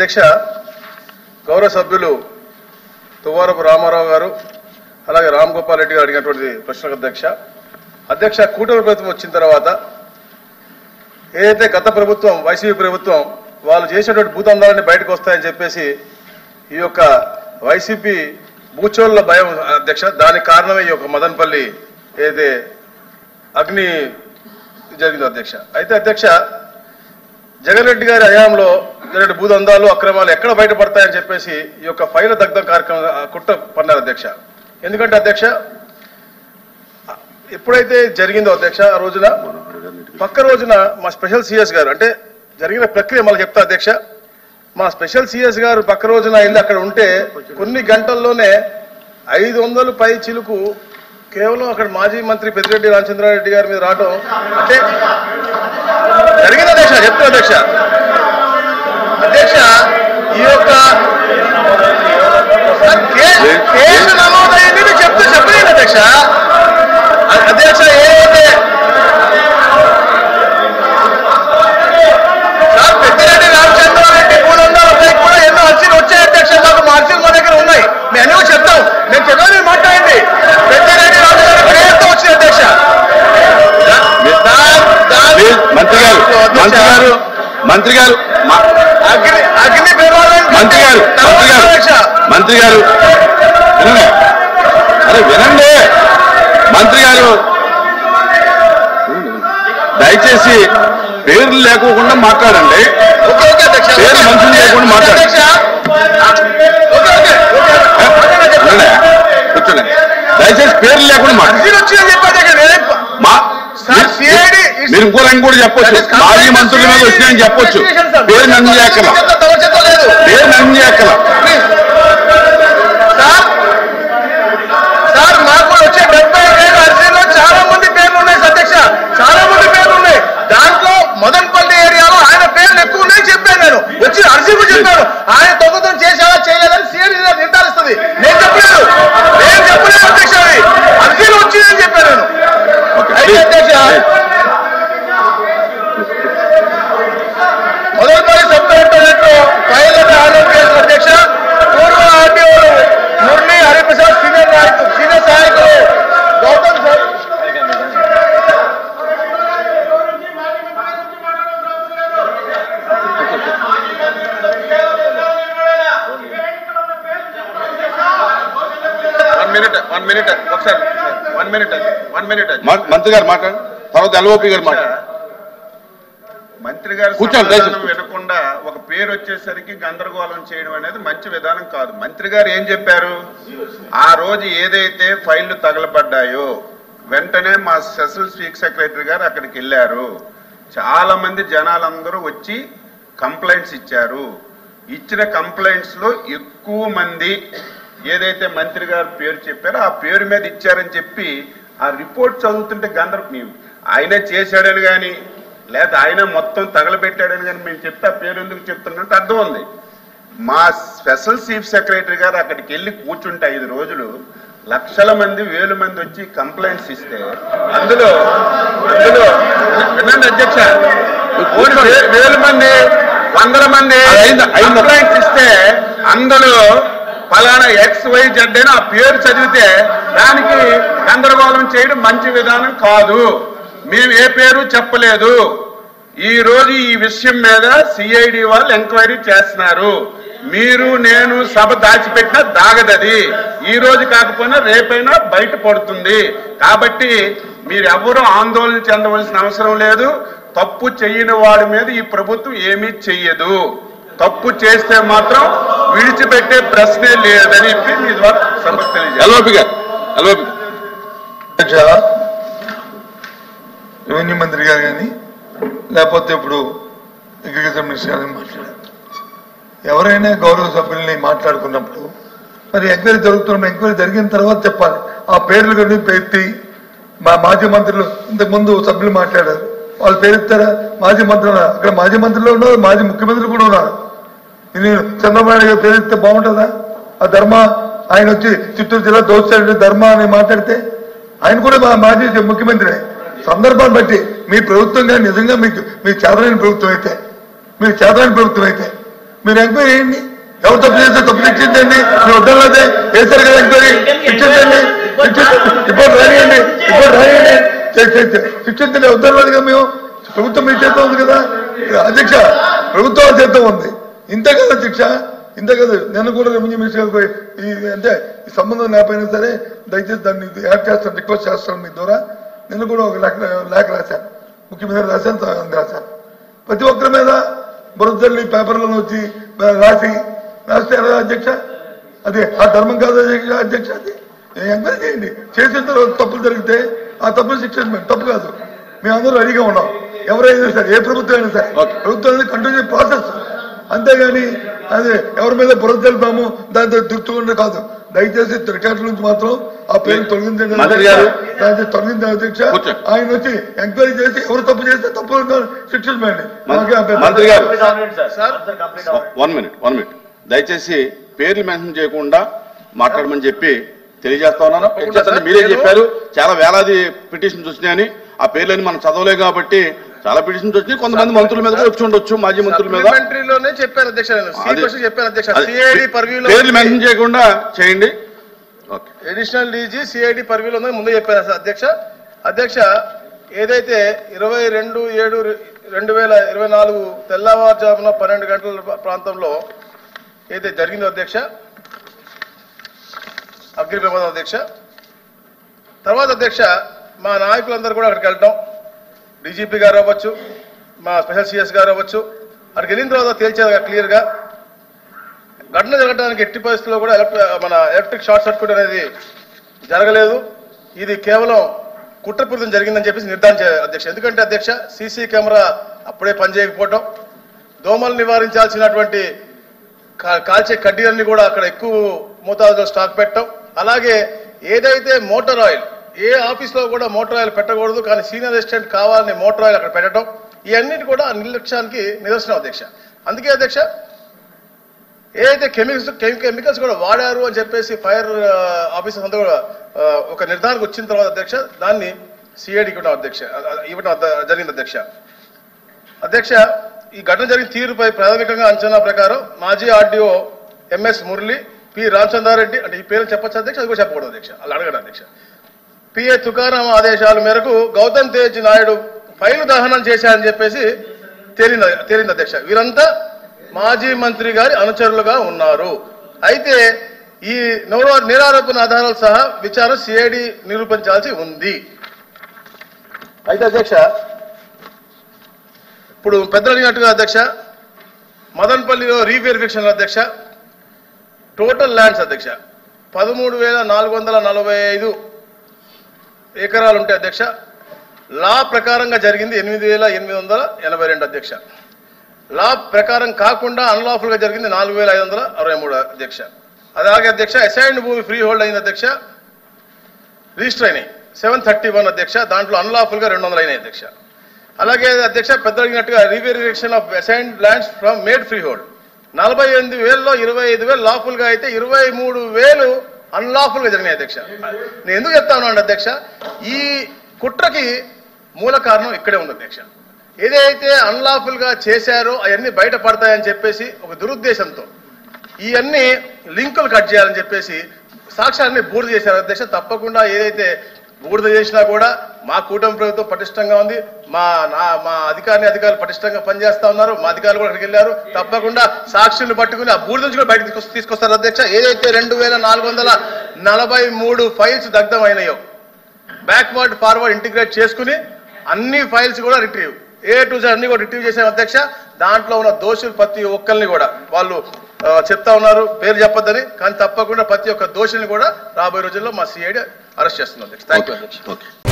అధ్యక్ష గౌరవ సభ్యులు తువ్వారపు రామారావు గారు అలాగే రామ్ గోపాల్ రెడ్డి గారు అడిగినటువంటి ప్రశ్నకు అధ్యక్ష అధ్యక్ష కూటమి ప్రభుత్వం వచ్చిన తర్వాత ఏదైతే గత ప్రభుత్వం వైసీపీ ప్రభుత్వం వాళ్ళు చేసేటువంటి భూతందాలన్నీ బయటకు వస్తాయని చెప్పేసి ఈ యొక్క వైసీపీ భూచోళ్ళ భయం అధ్యక్ష దానికి కారణమే ఈ యొక్క మదనపల్లి ఏదైతే అగ్ని జరిగిందో అధ్యక్ష అయితే అధ్యక్ష జగన్ రెడ్డి గారి హయాంలో జరిగిన భూదందాలు అక్రమాలు ఎక్కడ బయటపడతాయని చెప్పేసి ఈ యొక్క ఫైల దగ్ధం కార్యక్రమం ఆ, కుట్ర పన్నారు అధ్యక్ష ఎందుకంటే అధ్యక్ష ఎప్పుడైతే జరిగిందో అధ్యక్ష ఆ రోజున పక్క రోజున మా స్పెషల్ సిఎస్ గారు అంటే జరిగిన ప్రక్రియ మళ్ళీ చెప్తా అధ్యక్ష మా స్పెషల్ సిఎస్ గారు పక్క రోజున వెళ్ళి అక్కడ ఉంటే కొన్ని గంటల్లోనే ఐదు వందలు పై చిలుకు కేవలం అక్కడ మాజీ మంత్రి పెద్దిరెడ్డి రామచంద్రారెడ్డి గారి మీద రావడం అంటే జరిగింది అధ్యక్ష చెప్తున్నా అధ్యక్ష అధ్యక్ష ఈ యొక్క కే- కేసు నమోదైంది మీరు చెప్తే చెప్పలేదు అధ్యక్ష అ- అధ్యక్ష ఏదైతే సార్ పెద్దిరెడ్డి రామచంద్రారెడ్డి మూడొందలపై కూడా ఎన్నో అర్జీలు వచ్చాయి అధ్యక్ష మాకు మా అర్జీలు మా దగ్గర ఉన్నాయి మేము అన్నీ చెప్తాం నేను చెప్పాను మీరు మాట్లాడండి పెద్దిరెడ్డి రామచంద్రారెడ్డి పేరుతో వచ్చింది అధ్యక్ష దా- దా- ప్లీజ్ మంత్రి గారు మంత్రి గారు మంత్రి గారు మా- అగ్ని అగ్ని పేర్వాలని మంత్రి గారు మంత్రి గారు అధ్యక్ష మంత్రి గారు వినండి అరే వినండి మంత్రి గారు దయచేసి పేర్లు లేకోకుండా మాట్లాడండి ఓకే ఓకే అధ్యక్ష పేరు ఓకే. మంచిది లేకుండా ఓకే, మాట్లాడు. అధ్యక్ష ఓకే ఓకే ఓకే వినండి కూర్చోండి దయచేసి పేర్లు లేకుండా మాట్లాడండి అర్జీలు వచ్చిందని చెప్పి అధ్యక్ష నేనే మా సార్, CID is- మీరు ఇంకో రంగు కూడా చెప్పొచ్చు మాజీ మంత్రుల మీద వచ్చినాయని చెప్పొచ్చు పేరు నన్ను చేయక్కల తమ చేత లేదు పేరు నన్ను చేయక్కల ప్లీజ్. సార్ సార్ మాకు కూడా వచ్చే డెబ్బై ఐదు అర్జీలో చాలా మంది పేర్లు ఉన్నాయి అధ్యక్ష చాలా మంది పేర్లు ఉన్నాయి దాంట్లో మదన్పల్లి ఏరియాలో ఆయన పేర్లు ఎక్కువ ఉన్నాయి చెప్పాను నేను వచ్చి అర్జీ కూడా చెప్పాను ఆయన దొంగతనం చేశారా చేయలేదని సిఐడి నిర్ధారిస్తుంది నేను చెప్పలేదు నేను చెప్పలేదు అధ్యక్ష అది అర్జీలు వచ్చిందని చెప్పాను నేను ఓకే అయితే ప్లీజ్ అధ్యక్ష మొదటిపల్లి sub collectorate file order case అధ్యక్ష పూర్వ ఆర్టీఓ మురళీ హరిప్రసాద్ సీనియర్ నాయకులు సీనియర్ సహాయకులు Gautam sir one minute one minute ఒకసారి వన్ మినిట్ వన్ మినిట్ మ- మంత్రి గారు మాట్లాడు తర్వాత ఎల్ఓపి గారు మాట్లాడు మంత్రి గారు కూర్చోండి, సమాధానం దయచేసి. వినకుండా ఒక పేరు వచ్చేసరికి గందరగోళం చేయడం అనేది మంచి విధానం కాదు మంత్రి గారు ఏం చెప్పారు ఆ రోజు ఏదైతే ఫైళ్లు తగలబడ్డాయో వెంటనే మా స్పెషల్ చీఫ్ సెక్రటరీ గారు అక్కడికి వెళ్ళారు చాలా మంది జనాలందరూ వచ్చి కంప్లైంట్స్ ఇచ్చారు ఇచ్చిన కంప్లైంట్స్ లో ఎక్కువ మంది ఏదైతే మంత్రి గారు పేరు చెప్పారో ఆ పేరు మీద ఇచ్చారని చెప్పి ఆ రిపోర్ట్ చదువుతుంటే గందర ఆయనే చేశాడని కానీ లేదా ఆయన మొత్తం తగలబెట్టాడని కానీ మేము చెప్తే ఆ పేరు ఎందుకు చెప్తున్నట్టు అర్థం ఉంది మా స్పెషల్ చీఫ్ సెక్రటరీ గారు అక్కడికి వెళ్ళి కూర్చుంటే ఐదు రోజులు లక్షల మంది వేల మంది వచ్చి కంప్లైంట్స్ ఇస్తే అందులో అందులో వినండి అధ్యక్ష ఓడి వే- వేల మంది వందల మంది అయింది, అయింది. కంప్లైంట్స్ ఇస్తే అందులో ఫలానా ఎక్స్ వై జెడ్ అని ఆ పేరు చదివితే దానికి గందరగోళం చేయడం మంచి విధానం కాదు మేము ఏ పేరు చెప్పలేదు ఈ రోజు ఈ విషయం మీద సిఐడి వాళ్ళు ఎంక్వైరీ చేస్తున్నారు మీరు నేను సభ దాచిపెట్టినా దాగదది ఈ రోజు కాకపోయినా రేపైనా బయట పడుతుంది కాబట్టి మీరెవరూ ఆందోళన చెందవలసిన అవసరం లేదు తప్పు చెయ్యని వాడి మీద ఈ ప్రభుత్వం ఏమీ చెయ్యదు తప్పు చేస్తే మాత్రం విడిచిపెట్టే ప్రశ్నే లేదని చెప్పి మీ ద్వారా సభకు తెలియజేయాలి ఎల్ఓపి గారు ఎల్ఓపి అధ్యక్ష రెవెన్యూ మంత్రి గారు కానీ లేకపోతే ఇప్పుడు అగ్రికల్చర్ మినిస్టర్ గారు కానీ మాట్లాడారు ఎవరైనా గౌరవ సభ్యుల్ని మాట్లాడుకున్నప్పుడు మరి ఎంక్వైరీ జరుగుతున్న ఎంక్వైరీ జరిగిన తర్వాత చెప్పాలి ఆ పేర్లు కానీ ఎత్తి మా మాజీ మంత్రులు ఇంతకు ముందు సభ్యులు మాట్లాడారు వాళ్ళు పేరు ఎత్తారా మాజీ మంత్రులు ఉన్నారు అక్కడ మాజీ మంత్రులు ఉన్నారు మాజీ ముఖ్యమంత్రులు కూడా ఉన్నారు నేను చంద్రబాబు నాయుడు గారు పేరు ఎత్తే బాగుంటుందా ఆ ధర్మ ఆయన వచ్చి చిత్తూరు జిల్లా దోచాడు ధర్మ అని మాట్లాడితే ఆయన కూడా మా మాజీ ముఖ్యమంత్రి సందర్భాన్ని బట్టి మీ ప్రభుత్వంగా నిజంగా మీకు మీ చేతనైన ప్రభుత్వం అయితే మీరు చేతనైన ప్రభుత్వం అయితే మీరు ఎంక్వైరీ చేయండి ఎవరు తప్పు చేస్తే తప్పు శిక్షించండి మీరు వద్దలేదే వేశారు కదా ఎంక్వైరీ శిక్షించండి శిక్షించండి రిపోర్ట్ రాయండి రిపోర్ట్ రాయండి చే- చే- చే- శిక్షించండి వద్దలేదు కదా మేము ప్రభుత్వం మీ చేత ఉంది కదా అధ్యక్ష ప్రభుత్వం చేత ఉంది ఇంతే కదా శిక్ష ఇంతే కదా నేను కూడా రెవెన్యూ మినిస్టర్ గారికి ఈ అంటే ఈ సంబంధం లేకపోయినా సరే దయచేసి దాన్ని యాడ్ చేస్తాను రిక్వెస్ట్ చేస్తాను మీ ద్వారా నేను కూడా ఒక లేఖ లేఖ రాశాను ముఖ్యమంత్రి రాశాను స- రాశాను ప్రతి ఒక్కరి మీద బురదల్లి పేపర్లలో వచ్చి రాసి రాస్తే ఎలా అధ్యక్ష అది ఆ ధర్మం కాదు అధ్యక్ష అధ్యక్ష అది ఎంక్వైరీ చేయండి చేసిన తర్వాత తప్పులు జరిగితే ఆ తప్పులు శిక్షించండి తప్పు కాదు మేమందరూ రెడీగా ఉన్నాం ఎవరైనా సరే ఏ ప్రభుత్వం అయినా సరే Okay. ప్రభుత్వం అనేది కంటిన్యూ ప్రాసెస్ అంతేగాని అదే ఎవరి మీద బురద తెలుపాము దాంతో దుర్తుకుండా కాదు దయచేసి రికార్డుల నుంచి మాత్రం ఆ పేరు తొలగించండి మంత్రి గారు. దాన్ని తొలగించండి అధ్యక్ష కూర్చోండి. ఆయన వచ్చి ఎంక్వైరీ చేసి ఎవరు తప్పు చేస్తే తప్పు శిక్షించండి మాకే అభ్యంతరం. మంత్రి గారు sir one minute one minute దయచేసి పేర్లు మెన్షన్ చేయకుండా మాట్లాడమని చెప్పి తెలియజేస్తా ఉన్నాను తప్పకుండా ఎట్లా సార్. మీరే నేను- చెప్పారు చాలా వేలాది పిటిషన్స్ వచ్చినాయని ఆ పేర్లని మనం చదవలే కాబట్టి చాలా పిటిషన్స్ వచ్చినాయి కొంతమంది మంత్రుల మీద కూడా వచ్చి ఉండొచ్చు మాజీ మంత్రుల మీద సప్లిమెంటరీలోనే చెప్పాను అధ్యక్ష నేను సి అది- క్వశ్చన్ చెప్పాను అధ్యక్ష అది సిఐడి పర్వ్యూలో పేర్లు మెన్షన్ చేయకుండా చేయండి ఓకే అడిషనల్ డీజీ సిఐడి పర్వ్యూలో ఉందని ముందే చెప్పాను సార్ అధ్యక్ష అధ్యక్ష ఏదైతే ఇరవై రెండు ఏడు రెండు వేల ఇరవై నాలుగు తెల్లవారుజామున పన్నెండు గంటల ప్రాంతంలో ఏదైతే జరిగిందో అధ్యక్ష అగ్ని ప్రమాదం అధ్యక్ష తర్వాత అధ్యక్ష మా నాయకులందరూ కూడా అక్కడికి వెళ్ళటం డీజీపీ గారు అవ్వచ్చు మా స్పెషల్ సిఎస్ గారు అవ్వచ్చు అక్కడికి వెళ్ళిన తర్వాత తేల్చేది క్లియర్గా ఘటన జరగడానికి ఎట్టి పరిస్థితుల్లో కూడా ఎలక్ట్రి మన ఎలక్ట్రిక్ షార్ట్ సర్క్యూట్ అనేది జరగలేదు ఇది కేవలం కుట్రపూరితం జరిగిందని చెప్పేసి నిర్ధారించే అధ్యక్ష ఎందుకంటే అధ్యక్ష సీసీ కెమెరా అప్పుడే పనిచేయకపోవటం దోమలు నివారించాల్సినటువంటి కా- కాల్చే కడ్డీలన్నీ కూడా అక్కడ ఎక్కువ మోతాదులో స్టాక్ పెట్టడం అలాగే ఏదైతే మోటార్ ఆయిల్ ఏ ఆఫీస్లో కూడా మోటార్ ఆయిల్ పెట్టకూడదు కానీ సీనియర్ అసిస్టెంట్ కావాలని మోటార్ ఆయిల్ అక్కడ పెట్టడం ఇవన్నిటి కూడా ఆ నిర్లక్ష్యానికి నిదర్శనం అధ్యక్ష అందుకే అధ్యక్ష ఏదైతే కెమికల్స్ కెమికల్స్ కూడా వాడారు అని చెప్పేసి ఫైర్ ఆఫీసర్స్ అంతా కూడా ఆ, ఒక నిర్ధారణకు వచ్చిన తర్వాత అధ్యక్ష దాన్ని సిఐడికి ఇవ్వడం అధ్యక్ష ఆ, ఆ, ఇవ్వడం అద- జరిగింది అధ్యక్ష అధ్యక్ష ఈ ఘటన జరిగిన తీరుపై ప్రాథమికంగా అంచనా ప్రకారం మాజీ RDO MS Murali P Ramachandra Reddy అంటే ఈ పేరు చెప్పొచ్చు అధ్యక్ష అది కూడా చెప్పకూడదు అధ్యక్ష అలా అడగడం అధ్యక్ష పిఏ తుకారాం ఆదేశాల మేరకు గౌతమ్ తేజ్ నాయుడు ఫైలు దహనం చేశారని చెప్పేసి తేలింది తేలింది అధ్యక్ష వీరంతా మాజీ మంత్రి గారి అనుచరులుగా ఉన్నారు అయితే ఈ నోర- నేరారోపణ ఆధారాలు సహా విచారణ సిఐడి నిరూపించాల్సి ఉంది అయితే అధ్యక్ష ఇప్పుడు పెద్దలు అడిగినట్టుగా అధ్యక్ష మదన్పల్లిలో రీవెరిఫికేషన్ అధ్యక్ష టోటల్ ల్యాండ్స్ అధ్యక్ష పదమూడు వేల నాలుగు వందల నలభై ఐదు ఎకరాలు ఉంటాయి అధ్యక్ష లా ప్రకారంగా జరిగింది ఎనిమిది వేల ఎనిమిది వందల ఎనభై రెండు అధ్యక్ష లా ప్రకారం కాకుండా అన్లాఫుల్ గా జరిగింది నాలుగు వేల ఐదు వందల అరవై మూడు అధ్యక్ష అలాగే అధ్యక్ష అసైన్డ్ భూమి ఫ్రీ హోల్డ్ అయింది అధ్యక్ష రిజిస్టర్ అయినాయి సెవెన్ థర్టీ వన్ అధ్యక్ష దాంట్లో అన్లాఫుల్ గా రెండు వందలు అయినాయి అధ్యక్ష అలాగే అధ్యక్ష పెద్ద అడిగినట్టుగా reverification of assigned lands from made free hold నలభై ఎనిమిది వేలలో ఇరవై ఐదు వేలు లాఫుల్ గా అయితే ఇరవై మూడు వేలు అన్లాఫుల్ గా జరిగినాయి అధ్యక్ష నేను ఎందుకు చెప్తాను అంటే అధ్యక్ష ఈ కుట్రకి మూల కారణం ఇక్కడే ఉంది అధ్యక్ష ఏదైతే అన్లాఫుల్ గా చేశారో అవన్నీ బయటపడతాయని చెప్పేసి ఒక దురుద్దేశంతో ఇవన్నీ లింకులు కట్ చేయాలని చెప్పేసి సాక్ష్యాన్ని బూడిద చేశారు అధ్యక్ష తప్పకుండా ఏదైతే బూడిద చేసినా కూడా మా కూటమి ప్రభుత్వం పటిష్టంగా ఉంది మా నా మా అధికారిని అధికారులు పటిష్టంగా పనిచేస్తా ఉన్నారు మా అధికారులు కూడా అక్కడికి వెళ్ళారు తప్పకుండా సాక్షులు పట్టుకుని ఆ బూడిద నుంచి కూడా బయటకు తీసుకొ- తీసుకొస్తారు అధ్యక్ష ఏదైతే రెండు వేల నాలుగు వందల నలభై మూడు ఫైల్స్ దగ్ధమైనాయో బ్యాక్వర్డ్ ఫార్వర్డ్ ఇంటిగ్రేట్ చేసుకుని అన్ని ఫైల్స్ కూడా రిట్రీవ్ ఏ టు జెడ్ అన్ని కూడా రిట్రీవ్ చేసాం అధ్యక్ష దాంట్లో ఉన్న దోషులు ప్రతి ఒక్కరిని కూడా వాళ్ళు ఆ, చెప్తా ఉన్నారు పేరు చెప్పొద్దని కానీ తప్పకుండా ప్రతి ఒక్క దోషుల్ని కూడా రాబోయే రోజుల్లో మా సిఐడి అరెస్ట్ చేస్తుంది అధ్యక్ష థ్యాంక్ యూ అధ్యక్ష ఓకే